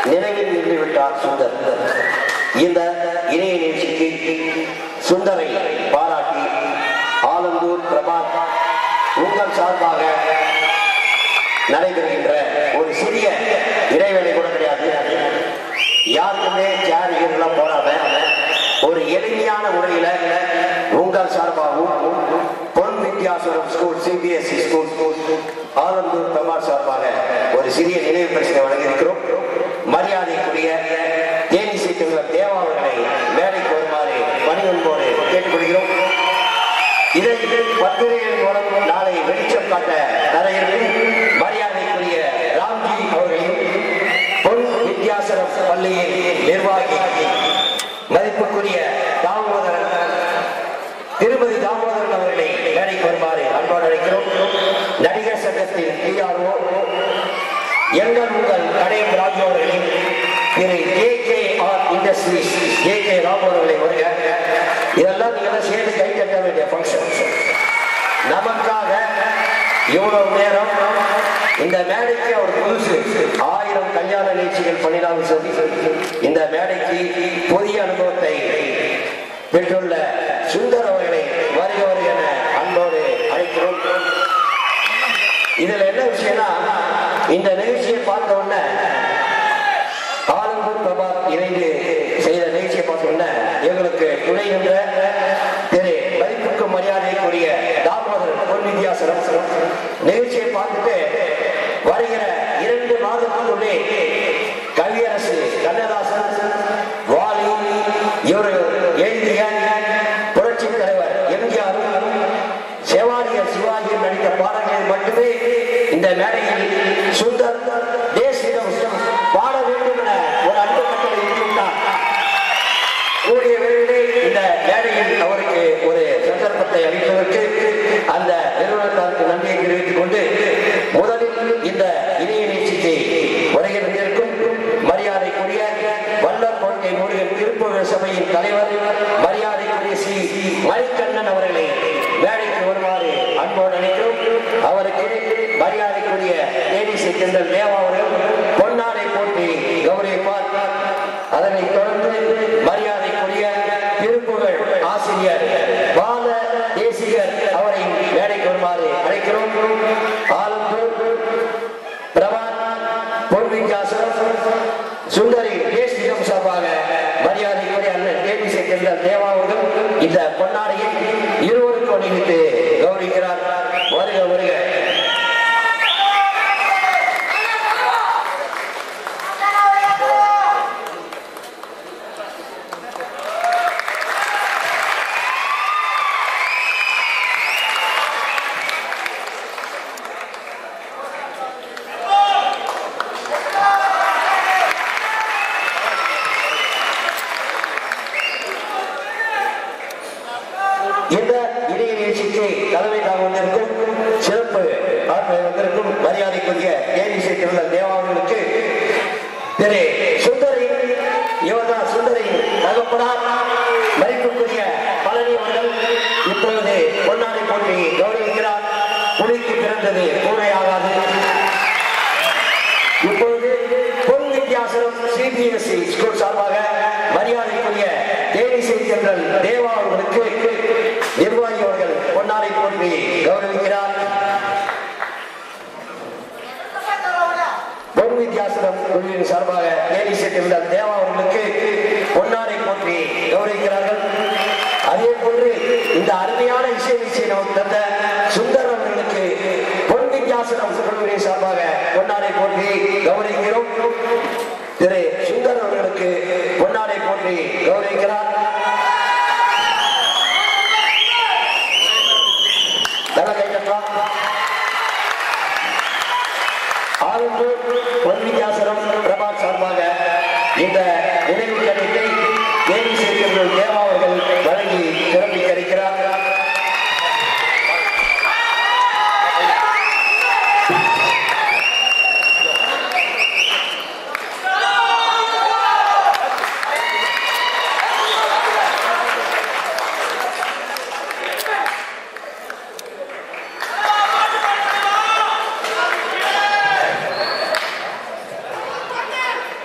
நினைவில் நின்று விட்டார் சுந்தர் இந்த இணைய நிகழ்ச்சிக்கு சுந்தரை பாராட்டி ஆலந்தூர் பிரபாத் உங்கள் சார்பாக நடைபெறுகின்ற ஒரு சிறிய இடைவேளை கூட கிடையாது யாருக்குமே சேர் எல்லாம் போடாம ஒரு எளிமையான முறையில உங்கள் சார்பாகவும் Pon Vidyashram school CBSE school Alandur Prabhat சார்பாக ஒரு சிறிய நினைவு பரிசனை வழங்கியிருக்கிறோம் மரியாதைக்குரிய தேனிசை தலைவர் தேவா அவர்களை மேடைக்கு வருமாறு பணிவன்போடு கேட்டுக்கொள்கிறோம் இதை பத்திரிகைகள் மூலம் நாளை வெளிச்சம் காட்ட தர இருக்கும் மரியாதைக்குரிய ராம்ஜி அவர்களையும் பொன் வித்யாசரம் பள்ளியின் நிர்வாகி மதிப்புக்குரிய தாமோதரன் திருமதி தாமோதரன் அவர்களை மேடைக்கு வருமாறு அன்போடு அழைக்கிறோம் நடிகர் சங்கத்தின் பிஆர்ஓ எங்கள் உங்கள் கடையம் ராஜு அவர்களையும் Thiru K K R industries K K Ram அவர்களை வருக இதெல்லாம் நீங்க எல்லாம் சேர்ந்து கை தட்ட வேண்டிய ஃபங்க்ஷன் நமக்காக இவ்வளவு நேரம் இந்த மேடைக்கு அவர் புதுசு ஆயிரம் கல்யாண நிகழ்ச்சிகள் பண்ணினாலும் சரி இந்த மேடைக்கு புதிய அனுபவத்தை பெற்றுள்ள சுந்தர் அவர்களை வருக வருக என அன்போடு அழைக்கிறோம் இதுல என்ன விஷயம்னா இந்த நிகழ்ச்சியை பார்த்த உடனே ஆலம்பூர் பிரபாத் இணைந்து செய்த நிகழ்ச்சியை பார்த்த உடனே எங்களுக்கு துணை நின்ற திரு மதிப்புக்கு மரியாதைக்குரிய தாமோதர் பொன் வித்யாசரம் நிகழ்ச்சியை பார்த்துட்டு வருகிற இரண்டு மாதத்துக்குள்ளே கவியரசு கண்ணதாசன் வாலி இவர் எழுதிய புரட்சி தலைவர் எம்ஜிஆர் சேவாடியர் சிவாஜி நடித்த பாடல்கள் மட்டுமே இந்த மேடையில் சுந்தர் தேசியம் பாட வேண்டும் என ஒரு அன்பு கட்டளை இட்டுள்ளார் கூடிய விரைவிலே இந்த மேடையில் அவருக்கு ஒரு சந்தர்ப்பத்தை அளிப்பதற்கு அந்த நிறுவனத்தாருக்கு நன்றியை தெரிவித்துக் கொண்டு முதலில் இந்த இணைய நிகழ்ச்சிக்கு வருகை தந்திருக்கும் மரியாதைக்குரிய வல்லர் கோட்டை முருகன் திருப்புகழ் சபையின் தலைவர் மரியாதைக்குரிய சி மணிக்கண்ணன் அவர்களை மேடைக்கு வருமாறு அன்போடு அழைக்கிறோம் அவருக்கு மரியாதைக்குரிய தேனிசை தென்றல் தேவா அவர்கள் பொன்னாடை போட்டி கௌரவிப்பார் அதனைத் தொடர்ந்து மரியாதைக்குரிய திருப்புகழ் ஆசிரியர் பால தேசிகர் அவரை மேடைக்கு வருமாறு அழைக்கிறோம் ஆலம்பூர் பிரபாத் பொன்விகாசம் சுந்தரி தேசிகம் சார்பாக மரியாதைக்குரிய அண்ணன் தேனிசை தென்றல் தேவா அவர்கள் இந்த பொன்னாடையை இருவருக்கும் அணிவித்து கௌரவிக்கிறார் வருக வருக இந்த இணைய நிகழ்ச்சிக்கு தலைமை தாங்க வந்திருக்கும் சிறப்பு ஆற்றலை வந்திருக்கும் மரியாதைக்குரிய ஏனிசை திருநர் தேவாவர்களுக்கு திரு சுந்தரி இவர்தான் சுந்தரி தகப்பனார் மதிப்புக்குரிய பழனி அவர்கள் இப்பொழுது பொன்னாடை போட்டி கௌரவிக்கிறார் புலிக்கு பிறந்தது பூனையாகாது இப்பொழுது பொன் வித்தியாசனம் சிபிஎஸ்இ ஸ்கூல் சார்பாக மரியாதைக்குரிய தேனிசை தென்றல் தேவா அவர்களுக்கு நிர்வாகி அவர்கள் பொன்னாரை போற்றி கௌரவிக்கிறார் பொன் வித்தியாசனம் குழுவின் சார்பாக தேனிசை தென்றல் தேவா அவர்களுக்கு பொன்னாரை போற்றி கௌரவிக்கிறார்கள் அதே போன்று இந்த அருமையான இசை நிச்சயம் நமக்கு தந்த சுந்தர் அவர்களுக்கு பொன் வித்தியாசனம் குழுவின் சார்பாக பொன்னாரை போற்றி கௌரவிக்கிறோம் திரு சுந்தர் அவர்களுக்கு பொன்னாடை போற்றி கௌரவிக்கிறார் நல்ல கை தட்டலாம். ஆலந்தூர் பொன்வியாசனம் பிரபாத் சார்பாக இந்த நினைவு கடிதத்தை தேவி சேர்க்கர்கள் தேவா அவர்கள் வழங்கி சிறப்பிக்க இருக்கிறார்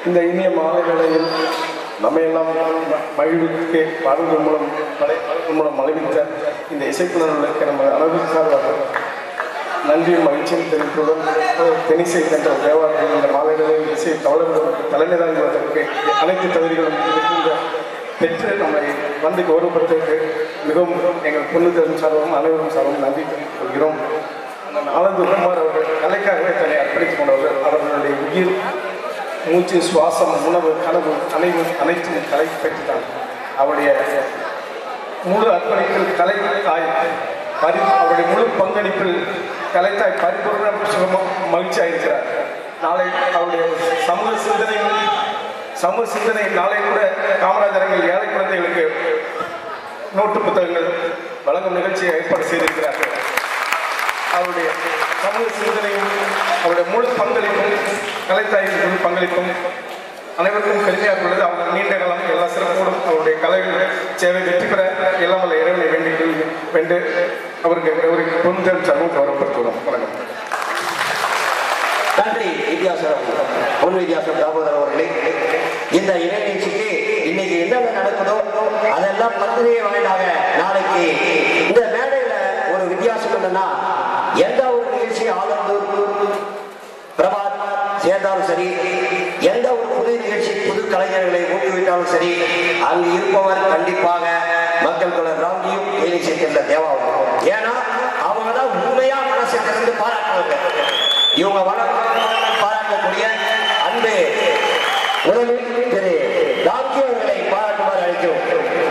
இந்த இனிய மாலை வேளையில் நம்மையெல்லாம் ம- மகிழ்விக்கு பாடல்கள் மூலம் படை பாடல்கள் மூலம் மகிழ்வித்த இந்த இசைக்குழுக்களுக்கு நம்ம அளவு சார்பாக நன்றியும் மகிழ்ச்சியும் தெரிவித்துடன் தெனிசை என்ற தேவாலயம் இந்த மாலை வேளையில் இசை தமிழர்களுக்கு தலைமை தாங்குவதற்கு அனைத்து தகுதிகளும் இருக்கின்ற பெற்று நம்மை வந்து கௌரவப்படுத்துவதற்கு மிகவும் எங்கள் பொண்ணுத்தரும் சார்பாகவும் அனைவரும் சார்பாகவும் நன்றி தெரிவித்துக் கொள்கிறோம் ஆனந்த் குமார் அவர்கள் கலைக்காகவே தன்னை அர்ப்பணித்துக் கொண்டவர்கள் அவர்களுடைய உயிர் மூச்சு சுவாசம் உணவு கனவு அனைவு அனைத்தும் கலை பெற்றுதான் அவருடைய முழு அர்ப்பணிப்பில் கலை தாய் பரி அவருடைய முழு பங்களிப்பில் கலைத்தாய் பரிபூர்ண சுகமும் மகிழ்ச்சியாக இருக்கிறார் நாளை அவருடைய சமூக சிந்தனையும் சமூக சிந்தனை நாளை கூட காமராஜரங்கள் ஏழை குழந்தைகளுக்கு நோட்டு புத்தகங்கள் வழங்கும் நிகழ்ச்சியை ஏற்பாடு செய்திருக்கிறார்கள் அவருடைய சமூக சிந்தனையும் அவருடைய முழு பங்களிப்பும் கலைத்தாயின் முழு பங்களிப்பும் அனைவருக்கும் பெருமையாக உள்ளது அவங்க நீண்ட காலம் எல்லா சிறப்போடும் அவருடைய கலைகள் சேவை வெற்றி பெற எல்லாம் வல்ல இறைவனை வேண்டி வேண்டு அவருக்கு அவருக்கு பொருந்தல் சர்வம் கௌரவப்படுத்துகிறோம் வணக்கம் நன்றி வித்தியாசம் பொன் வித்தியாசம் தாமோதர் அவர்களே இந்த இணை நிகழ்ச்சிக்கு இன்னைக்கு என்னென்ன நடக்குதோ அதெல்லாம் பத்திரிகை வாயிலாக நாளைக்கு இந்த மேடையில ஒரு வித்தியாசம் என்னன்னா எந்த ஒரு நிகழ்ச்சி ஆலந்தூர் பிரபாத் சேர்ந்தாலும் சரி எந்த ஒரு புது நிகழ்ச்சி புது கலைஞர்களை ஊக்குவித்தாலும் சரி அங்கு இருப்பவர் கண்டிப்பாக மக்கள் குல ராம்ஜியும் தேனிசை சென்ற தேவாவும் ஏன்னா அவங்க தான் உண்மையா மனசை திறந்து பாராட்டுவாங்க இவங்க வளர்ந்து பாராட்டக்கூடிய அன்பு முதலில் திரு ராம்ஜி அவர்களை பாராட்டுமாறு அழைக்கிறோம்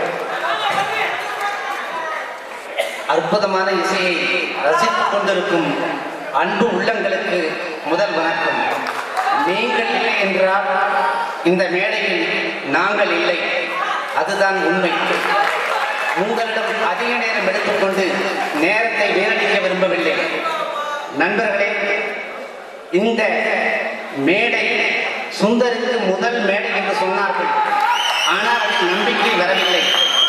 அற்புதமான இசையை ரசித்துக் கொண்டிருக்கும் அன்பு உள்ளங்களுக்கு முதல் வணக்கம் நீங்கள் இல்லை என்றால் இந்த மேடையில் நாங்கள் இல்லை அதுதான் உண்மை உங்களிடம் அதிக நேரம் எடுத்துக்கொண்டு நேரத்தை வீணடிக்க விரும்பவில்லை நண்பர்களே இந்த மேடை சுந்தருக்கு முதல் மேடை என்று சொன்னார்கள் ஆனால் அதில் நம்பிக்கை வரவில்லை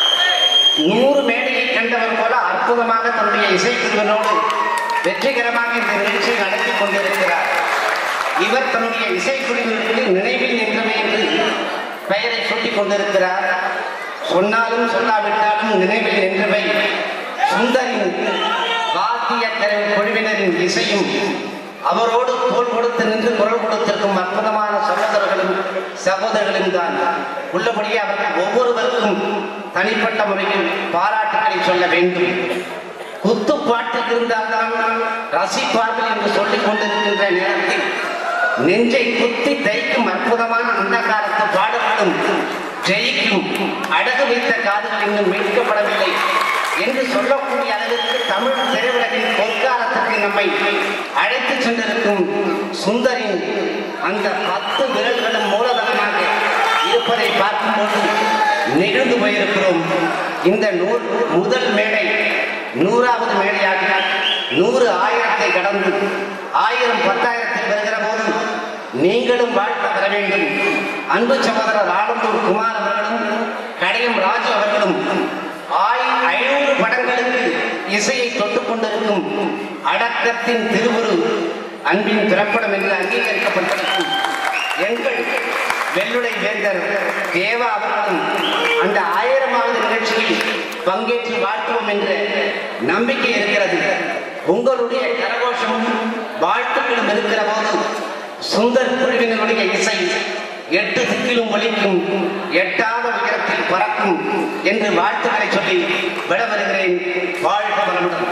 நூறு மேடையை கண்டவர் போல அற்புதமாக தன்னுடைய இசைக்குழுவினோடு வெற்றிகரமாக இந்த நிகழ்ச்சியை நடத்தி கொண்டிருக்கிறார் இவர் தன்னுடைய இசைக்குழுவிற்கு நினைவில் நின்றவை என்று பெயரை சூட்டிக் கொண்டிருக்கிறார் சொன்னாலும் சொல்லாவிட்டாலும் நினைவில் நின்றவை சுந்தரின் வாத்திய கருவி குழுவினரின் இசையும் அவரோடு தோல் கொடுத்து நின்று குரல் கொடுத்திருக்கும் அற்புதமான சகோதரர்களும் சகோதரர்களும் தான் உள்ளபடியே அவர்கள் ஒவ்வொருவருக்கும் தனிப்பட்ட முறையில் பாராட்டுகளை சொல்ல வேண்டும் குத்து பாட்டு இருந்தால்தான் ரசிப்பார்கள் என்று சொல்லிக் கொண்டிருக்கின்ற நேரத்தில் நெஞ்சை குத்தி தைக்கும் அற்புதமான அந்த காலத்து பாடல்களும் ஜெயிக்கும் அடகு வைத்த காதுகள் இன்னும் மீட்கப்படவில்லை என்று சொல்லக்கூடிய அளவிற்கு தமிழ் திரையுலகின் பொற்காலத்துக்கு நம்மை அழைத்து சென்றிருக்கும் சுந்தரின் அந்த பத்து விரல்களும் மூலதனமாக இருப்பதை பார்க்கும்போது நெகிழ்ந்து போயிருக்கிறோம் இந்த நூல் முதல் மேடை நூறாவது மேடையாக நூறு ஆயிரத்தை கடந்து ஆயிரம் பத்தாயிரத்தில் வருகிற போது நீங்களும் வாழ்த்த வர வேண்டும் அன்பு சகோதரர் ஆலந்தூர் குமார் அவர்களும் கடையம் ராஜு அவர்களும் ஆய் ஐநூறு படங்களுக்கு இசையை தொட்டுக் கொண்டிருக்கும் அடக்கத்தின் திருவுரு அன்பின் திரைப்படம் என்று அங்கீகரிக்கப்பட்டிருக்கும் எங்கள் வெள்ளுடை வேந்தர் தேவா அவர்களும் அந்த ஆயிரமாவது நிகழ்ச்சியில் பங்கேற்று வாழ்த்துவோம் என்ற நம்பிக்கை இருக்கிறது உங்களுடைய கரகோஷமும் வாழ்த்துக்களும் இருக்கிற போது சுந்தர் குழுவினருடைய இசை எட்டு திக்கிலும் ஒலிக்கும் எட்டாத உயரத்தில் பறக்கும் என்று வாழ்த்துக்களை சொல்லி விட வருகிறேன் வாழ்க வளமுடன்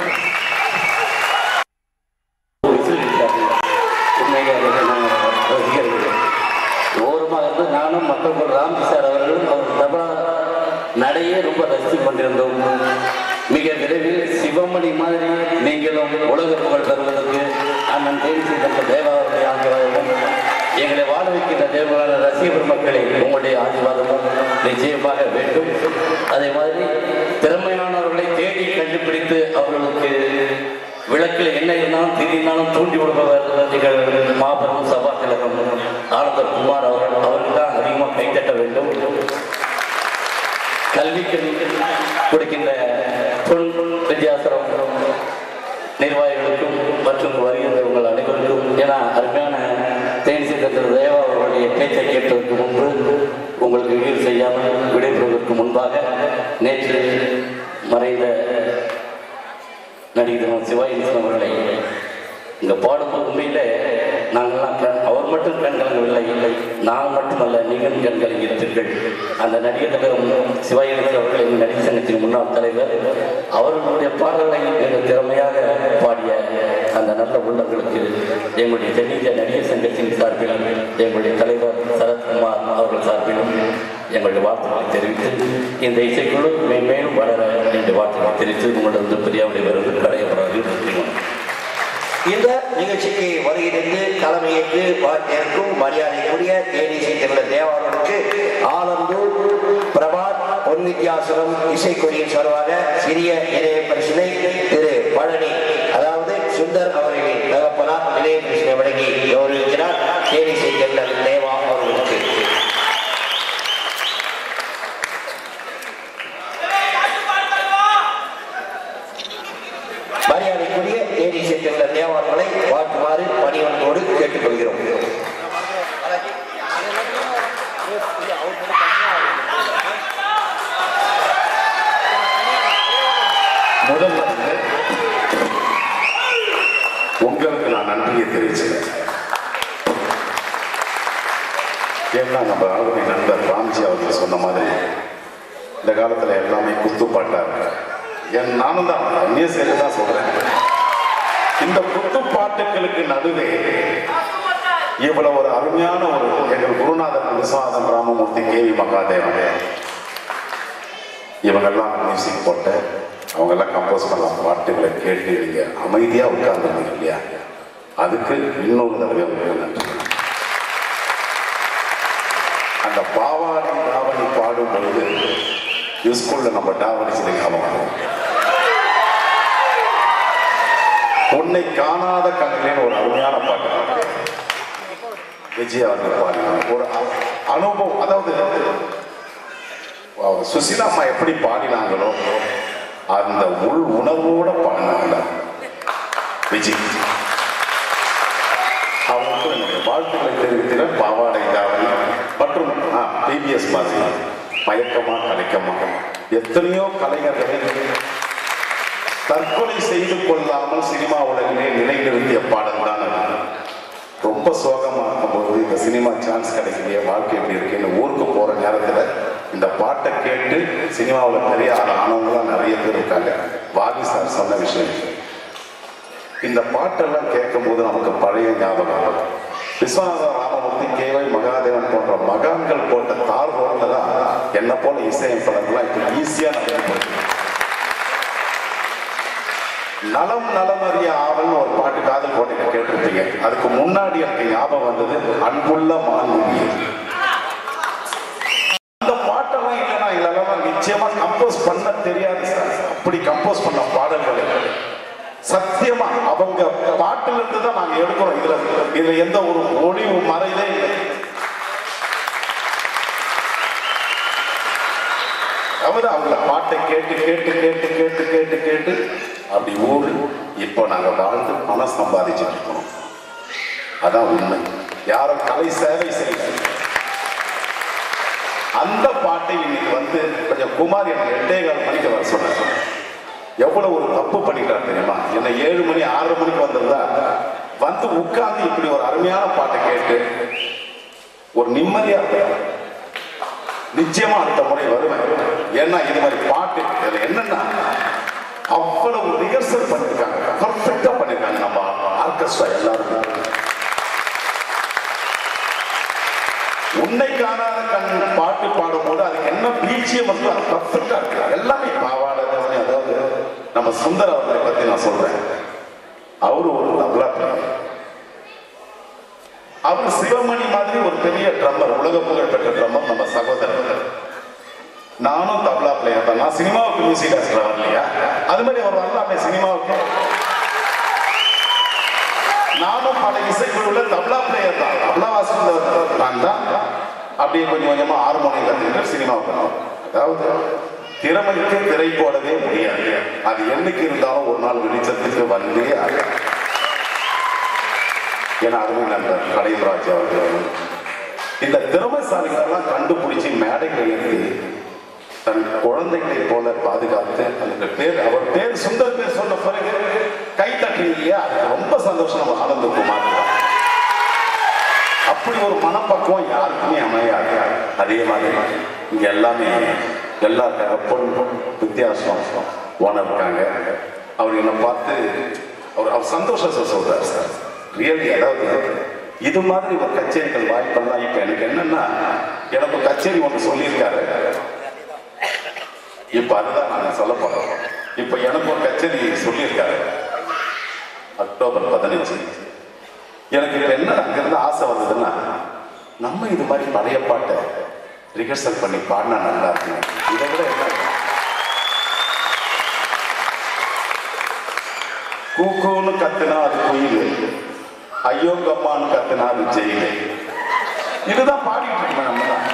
ஓரமாக இருந்து நானும் மக்கள் கூட ராம்ஜி சார் அவர்களும் அவர் தபா நடையே ரொம்ப ரசித்து கொண்டிருந்தோம் மிக விரைவில் சிவமணி மாதிரி நீங்களும் உலக புகழ் தருவதற்கு அண்ணன் தேர்ச்சி தந்த தேவாவுடைய ஆசீர்வாதமும் எங்களை வாழ வைக்கின்ற தேவர்களான ரசிக பெருமக்களை உங்களுடைய ஆசீர்வாதமும் நிச்சயமாக வேண்டும் அதே மாதிரி திறமையானவர்களை தேடி கண்டுபிடித்து அவர்களுக்கு விளக்கில் என்ன இருந்தாலும் திடீர்னாலும் தூண்டி விடுபவர் எங்கள் மாபெரும் சபா திலகம் ஆனந்தர் குமார் அவர்கள் அவருக்கு தான் அதிகமாக கைத்தட்ட வேண்டும் கல்விக்கு கொடுக்கின்ற பொன் வித்தியாசரம் நிர்வாகிகளுக்கும் மற்றும் வருகின்ற உங்கள் அனைவருக்கும் ஏன்னா அருமையான தேனி சேர்ந்த தேவா அவர்களுடைய பேச்சை கேட்பதற்கு முன்பு உங்களுக்கு ஈடு செய்யாமல் விடைபெறுவதற்கு முன்பாக நேற்று மறைந்த நடிகர் சிவாஜி கணேசன் அவர்களை இங்கே பாடும்போது உண்மையிலே நாங்கள்லாம் கண் அவர் மட்டும் கண் கலங்கவில்லை இல்லை நான் மட்டுமல்ல நீங்கள் கண் கலங்கியிருப்பீர்கள் அந்த நடிகர் திலகம் சிவாஜி கணேசன் அவர்கள் எங்கள் நடிகர் சங்கத்தின் முன்னாள் தலைவர் அவர்களுடைய பாடல்களை மிக திறமையாக பாடிய அந்த நல்ல உள்ளங்களுக்கு எங்களுடைய தென்னிந்திய நடிகர் சங்கத்தின் சார்பிலும் எங்களுடைய தலைவர் சரத்குமார் அவர்கள் சார்பிலும் எங்களுடைய வாழ்த்துக்களை தெரிவித்து இந்த இசைக்குழு மேன்மேலும் வளர என்ற வாழ்த்துக்களை தெரிவித்து உங்களது பெரியாவுடைய விருது கடையப்படுறார்கள் நன்றி வணக்கம். இந்த நிகழ்ச்சிக்கு வருகிறது தலைமையேற்று வார்த்தைக்கும் மரியாதைக்குரிய தேனிசை திரு தேவாரனுக்கு ஆலந்தூர் பிரபாத் பொன் வித்தியாசனம் இசைக்குழுவின் சார்பாக சிறிய இணைய பரிசினை திரு பழனி அதாவது சுந்தர் அவர்களின் தகப்பனார் இணைய பரிசினை வழங்கி கௌரவிக்கிறார் தேனிசை தென்னல் தேவா அவர்களுக்கு மரியாதைக்குரிய தேனிசை தென்ன தேவார்களை வாழ்த்துமாறு பணிவன்போடு கேட்டுக்கொள்கிறோம் முதல்ல வந்து உங்களுக்கு நான் நன்றியை தெரிவிச்சுக்கிறேன் ஏன்னா நம்ம ஆளுமை நண்பர் ராம்ஜி அவர்கள் சொன்ன மாதிரி இந்த காலத்துல எல்லாமே குத்துப்பாட்டா இருக்கு என் நானும் தான் அந்நிய சேர்ந்து தான் சொல்றேன் இந்த குத்துப்பாட்டுகளுக்கு நடுவே இவ்வளவு ஒரு அருமையான ஒரு எங்கள் குருநாதர் விஸ்வநாதன் ராமமூர்த்தி கேவி மகாதேவன் இவங்கெல்லாம் மியூசிக் போட்டு அவங்கெல்லாம் கம்போஸ் பண்ண பாட்டுகளை கேட்டு நீங்க அமைதியா உட்கார்ந்துருந்தீங்க இல்லையா அதுக்கு இன்னொரு தடவை உங்களுக்கு நன்றி அந்த பாவாடி தாவணி பாடும் பொழுது ஸ்கூல்ல நம்ம டாவடிச்சது ஞாபகம் வரும். உன்னை காணாத கண்களேன்னு ஒரு அருமையான பாட்டு விஜய் அவர்கள் பாடினார் ஒரு அ- அனுபவம் அதாவது அவ- சுசீலா அம்மா எப்படி பாடினாங்களோ அந்த உள் உணர்வோட பாடினாங்க விஜய் அவங்களுக்கு என்னுடைய வாழ்த்துக்களை தெரிவித்தினர் பாவாடை தாவணி மற்றும் பிபிஎஸ் மாதிரி மயக்கமா கலைக்கமா எத்தனையோ கலைஞர்களை தற்கொலை செய்து கொள்ளாமல் சினிமா உலகிலே நிலைநிறுத்திய பாடல் தான் அது ரொம்ப சோகமா இருக்கும்போது இந்த சினிமா சான்ஸ் கிடைக்கலையே வாழ்க்கை எப்படி இருக்குன்னு ஊருக்கு போற நேரத்துல இந்த பாட்டை கேட்டு சினிமாவில் பெரிய ஆள் ஆனவங்களாம் நிறைய பேர் இருக்காங்க வாலி சார் சொன்ன விஷயம் இந்த பாட்டெல்லாம் கேட்கும்போது நமக்கு பழைய ஞாபகம் வரும். விஸ்வநாத ராமமூர்த்தி கேவை மகாதேவன் போன்ற மகான்கள் போட்ட தார் ரோட்ல தான் என்ன போல இசையமைப்பாளர்கள்லாம் இப்போ ஈஸியா நடந்து போயிருக்கு நலம் நலமறிய ஆவல்னு ஒரு பாட்டு காதல் கோட்டைக்கு கேட்டிருப்பீங்க அதுக்கு முன்னாடி எனக்கு ஞாபகம் வந்தது அன்புள்ள மான்முகி அந்த பாட்டெல்லாம் இல்லைன்னா இதெல்லாம் நிச்சயமா கம்போஸ் பண்ண தெரியாது சார் அப்படி கம்போஸ் பண்ண பாடல்கள் சத்தியமா அவங்க பாட்டுல இருந்து தான் நாங்க எடுக்கிறோம் இதுல இதுல எந்த ஒரு ஒளிவு மறைவே இல்லை அவர் அவங்கள பாட்டை கேட்டு கேட்டு கேட்டு கேட்டு கேட்டு கேட்டு அப்படி ஊரு இப்போ நாங்க வாழ்ந்து பணம் சம்பாதிச்சுட்டு இருக்கோம் அதான் உண்மை யாரும் கலை சேவை செய்யல அந்த பாட்டை இன்னைக்கு வந்து கொஞ்சம் குமார் எனக்கு எட்டே கால் மணிக்கு வர சொன்னார் எவ்வளவு ஒரு தப்பு பண்ணிட்டார் தெரியுமா என்ன ஏழு மணி ஆறு மணிக்கு வந்திருந்தா வந்து உட்கார்ந்து இப்படி ஒரு அருமையான பாட்டை கேட்டு ஒரு நிம்மதியா இருப்பேன் நிச்சயமா அடுத்த முறை வருவேன் ஏன்னா இது மாதிரி பாட்டு இதுல என்னன்னா அவ்வளவு ரிஹர்சல் பண்ணிருக்காங்க பர்ஃபெக்டா பண்ணிருக்காங்க நம்ம ஆர்கெஸ்ட்ரா எல்லாரும் உன்னை காணாத கண் பாட்டு பாடும்போது அதுக்கு என்ன பீச்சியம் வந்து அது பர்ஃபெக்டா இருக்கு எல்லாமே பாவாடை தவணை அதாவது நம்ம சுந்தர் அவர்களை பத்தி நான் சொல்றேன் அவரு ஒரு தபலா player. அவர் சிவமணி மாதிரி ஒரு பெரிய ட்ரம்மர் உலக புகழ் பெற்ற ட்ரம்மர் நம்ம சகோதரர் நானும் தபலா பிளேயர் தான் நான் சினிமாவுக்கு மியூசிக் டைரக்டர் வரலையா அது மாதிரி அவர் வரலாமே சினிமாவுக்கு நானும் பல இசைக்குழுல தபலா பிளேயர் தான் தபலா வாசிக்கிறவர் நான் தான் அப்படியே கொஞ்சம் கொஞ்சமா ஹார்மோனியம் கத்துக்கிட்டு சினிமாவுக்கு வந்தேன். அதாவது திறமைக்கு திரை போடவே முடியாது அது என்னைக்கு இருந்தாலும் ஒரு நாள் வெளிச்சத்துக்கு வந்தே ஆகும் என அருமை நண்பர் கலைராஜ் அவர்கள் இந்த திறமைசாலிகளெல்லாம் கண்டுபிடிச்சி மேடைகளை ஏற்றி தன் குழந்தைகளை போல பாதுகாத்து அந்த பேர் அவர் பேர் சுந்தர் பேர் சொன்ன பிறகு கை தட்டுறீங்க இல்லையா அது ரொம்ப சந்தோஷம் நம்ம ஆனந்தகுமார் அப்படி ஒரு மனப்பக்குவம் யாருக்குமே அமையாது அதே மாதிரி இங்க எல்லாமே எல்லா பொன் வித்தியாசம் ஓனர் இருக்காங்க அவர் என்னை பார்த்து அவர் அவர் சந்தோஷத்தை சொல்றாரு சார் ரியலி அதாவது இது மாதிரி ஒரு கச்சேரிகள் வாய்ப்பெல்லாம் இப்ப எனக்கு என்னன்னா எனக்கு ஒரு கச்சேரி ஒன்று சொல்லியிருக்காரு இப்ப அதுதான் நான் சொல்ல போறேன் இப்ப எனக்கு ஒரு கச்சேரி சொல்லியிருக்காரு அக்டோபர் பதினஞ்சு எனக்கு இப்ப என்ன அங்கிருந்து ஆசை வந்ததுன்னா நம்ம இது மாதிரி பழைய பாட்டை ரிஹர்சல் பண்ணி பாடினா நல்லா இருக்கும் இதை விட என்ன கூக்கூன்னு கத்துனா அது குயில் ஐயோங்கம்மான்னு கத்துனா அது ஜெயிலு இதுதான் பாடிட்டு இருக்கோம் நம்ம தான்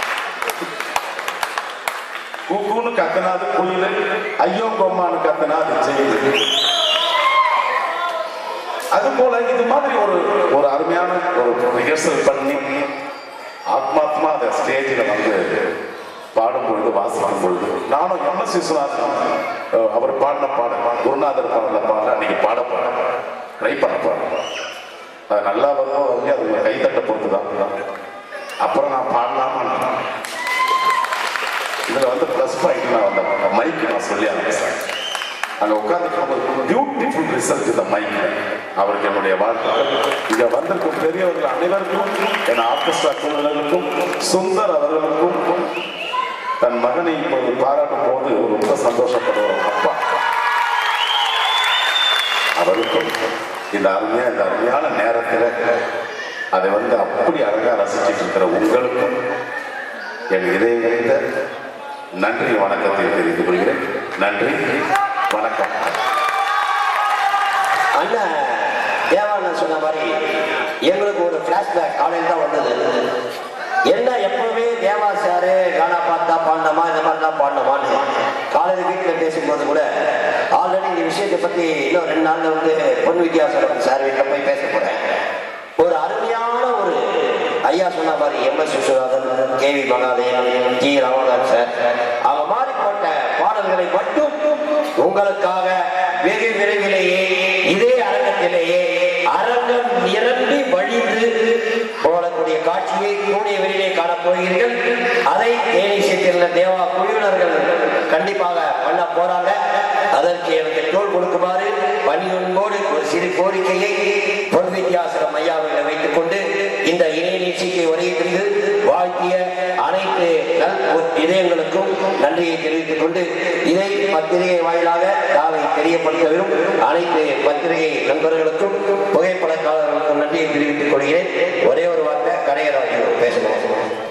கூக்கூன்னு கத்துனா அது குயில் ஐயோங்கம்மான்னு கத்துனா அது ஜெயிலு அது போல இது மாதிரி ஒரு ஒரு அருமையான ஒரு ரிஹர்சல் பண்ணி ஆத்மாத்மா அந்த ஸ்டேஜில் வந்து பாடும் பொழுது வாசிக்கும் பொழுது நானும் எம் எஸ் விஸ்வநாதன் அஹ், அவர் பாடின பாடல் குருநாதர் பாடல பாடல அன்னைக்கு பாட பாட ட்ரை பண்ண பாட அது நல்லா வருதோ வந்து அது ஒரு கைத்தட்ட பொறுத்து தான் அப்புறம் நான் பாடலாமா இதுல வந்து ப்ளஸ் பாயிண்ட் நான் அந்த மைக்கு நான் சொல்லி ஆரம்பிச்சேன் அங்க உட்கார்ந்து பியூட்டிஃபுல் ரிசல்ட் இந்த மைக் அவருக்கு என்னுடைய வாழ்க்கை இங்க வந்திருக்கும் பெரியவர்கள் அனைவருக்கும் என் ஆர்கெஸ்ட்ரா குழுவினருக்கும் சுந்தர் அவர்களுக்கும் தன் மகனை இப்போது பாராட்டும் போது ரொம்ப சந்தோஷப்படுவார் அப்பா அவருக்கும் இந்த அருமையா இந்த அருமையான நேரத்தில் அதை வந்து அப்படி அழகா ரசிச்சிட்டு இருக்கிற உங்களுக்கும் என் இதயங்களித்த நன்றி வணக்கத்தை தெரிவித்துக் கொள்கிறேன் நன்றி வணக்கம் அண்ணன் தேவானந்த் சொன்ன மாதிரி எங்களுக்கு ஒரு ஃப்ளாஷ்பேக் காலையில் தான் வந்தது என்ன எப்பவுமே தேவா சாரு கானா பார்த்தா பாண்டமா இந்த மாதிரி தான் பாண்டமான்னு காலையில் வீட்டில் பேசும்போது கூட ஆல்ரெடி இந்த விஷயத்தை பற்றி இன்னும் ரெண்டு நாள்ல வந்து பொன் வித்யாசரம் சார் வீட்டில் போய் பேச போறேன் ஒரு அருமையான ஒரு ஐயா சொன்ன மாதிரி M S Viswanathan K V Mahadevan G Ramanathan sir அவங்க மாதிரி போட்ட பாடல்களை மட்டும் உங்களுக்காக வெகு விரைவிலேயே இதே அரங்கத்திலேயே அரங்கம் நிரம்பி வழிந்து போடக்கூடிய காட்சியை கூடிய விரைவிலே காணப் போகிறீர்கள் அதை தேனி சேர்த்திருந்த தேவா குழுவினர்கள் கண்டிப்பாக பண்ண போறாங்க அதற்கு எனக்கு தோல் கொடுக்குமாறு பணியொன்போடு ஒரு சிறு கோரிக்கையை பொன் வித்யாசனம் ஐயாவில் வைத்துக் கொண்டு இந்த இணைய நிகழ்ச்சிக்கு வருகிறது வாழ்த்திய அனைத்து நல் இதயங்களுக்கும் நன்றியை தெரிவித்துக் கொண்டு இதை பத்திரிகை வாயிலாக நாளை தெரியப்படுத்த வரும் அனைத்து பத்திரிகை நண்பர்களுக்கும் புகைப்படக்காரர்களுக்கும் நன்றியை தெரிவித்துக் கொள்கிறேன் ஒரே ஒரு வார்த்தை கடையராஜ் பேசணும்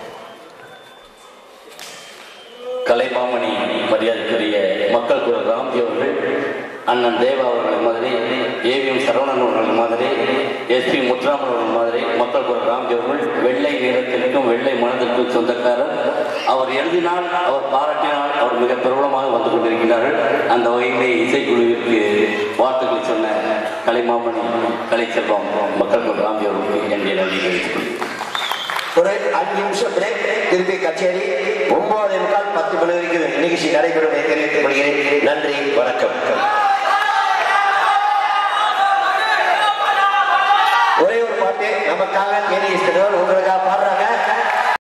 கலைமாமணி மரியாதைக்குரிய மக்கள் குரல் ராம்ஜி அவர்கள் அண்ணன் தேவா அவர்கள் மாதிரி ஏவிஎம் சரவணன் அவர்கள் மாதிரி எஸ்பி முத்துராமன் அவர்கள் மாதிரி மக்கள் குரல் ராம்ஜி அவர்கள் வெள்ளை நிறத்திற்கும் வெள்ளை மனதிற்கும் சொந்தக்காரர் அவர் எழுதினால் அவர் பாராட்டினால் அவர் மிக பிரபலமாக வந்து கொண்டிருக்கிறார்கள் அந்த வகையிலே இசைக்குழுவிற்கு வாழ்த்துக்களை சொன்ன கலைமாமணி கலைச்செல்வம் மக்கள் குரல் ராம்ஜி அவர்களுக்கு என்னுடைய நன்றி தெரிவித்துக் கொள்கிறேன் ஒரு அஞ்சு நிமிஷம் பிரேக் திருப்பி கச்சேரி ஒன்பது முக்கால் பத்து மணி வரைக்கும் நிகழ்ச்சி நடைபெறும் என தெரிவித்துக் கொள்கிறேன் நன்றி வணக்கம் ஒரே ஒரு பாட்டு நமக்காக தேனி உங்களுக்காக பாட